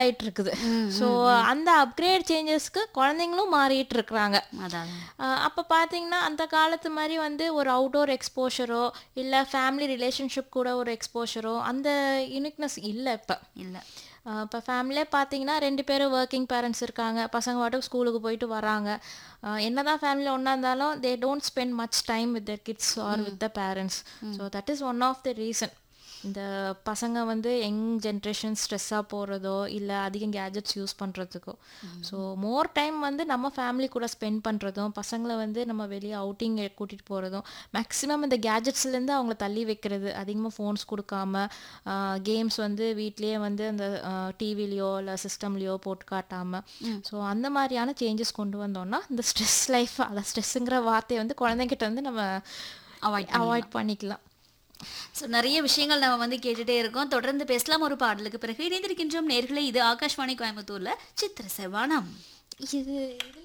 ஆயிட்டு இருக்குது ஸோ அந்த அப்கிரேட் சேஞ்சஸ்க்கு குழந்தைங்களும் மாறிட்டு இருக்கிறாங்க அதான் அப்போ பார்த்தீங்கன்னா அந்த காலத்து மாதிரி வந்து ஒரு அவுட்டோர் எக்ஸ்போஷரோ இல்லை ஃபேமிலி ரிலேஷன்ஷிப் கூட ஒரு எக்ஸ்போஷரோ அந்த யூனிக்னஸ் இல்லை இப்போ இல்ல இப்போ ஃபேமிலியே பார்த்தீங்கன்னா ரெண்டு பேரும் ஒர்க்கிங் பேரண்ட்ஸ் இருக்காங்க பசங்க பாட்டுக்கு ஸ்கூலுக்கு போயிட்டு வராங்க என்ன தான் ஃபேமிலியில் ஒன்றா இருந்தாலும் they don't spend much time with the kids or with the parents so that is one of the reason இந்த பசங்க வந்து யங் ஜென்ரேஷன் ஸ்ட்ரெஸ்ஸாக போகிறதோ இல்லை அதிகம் கேஜெட்ஸ் யூஸ் பண்ணுறதுக்கோ ஸோ மோர் டைம் வந்து நம்ம ஃபேமிலி கூட ஸ்பெண்ட் பண்ணுறதும் பசங்களை வந்து நம்ம வெளியே அவுட்டிங் கூட்டிகிட்டு போகிறதும் மேக்ஸிமம் இந்த கேஜெட்ஸ்லேருந்து அவங்கள தள்ளி வைக்கிறது அதிகமாக ஃபோன்ஸ் கொடுக்காம கேம்ஸ் வந்து வீட்லேயே வந்து அந்த டிவிலையோ இல்லை சிஸ்டம்லேயோ போட்டு காட்டாமல் ஸோ அந்த மாதிரியான சேஞ்சஸ் கொண்டு வந்தோம்னா இந்த ஸ்ட்ரெஸ் லைஃப் அதை ஸ்ட்ரெஸ்ஸுங்கிற வார்த்தையை வந்து குழந்தைங்கிட்ட வந்து நம்ம அவாய்ட் அவாய்ட் பண்ணிக்கலாம் ஸோ நிறைய விஷயங்கள் நம்ம வந்து கேட்டுட்டே இருக்கோம் தொடர்ந்து பேசலாம் ஒரு பாடலுக்கு பிறகு இணைந்திருக்கின்றோம் நேர்களை இது ஆகாஷ்வாணி கோயம்புத்தூர்ல சித்திர செவ்வானம் இது இது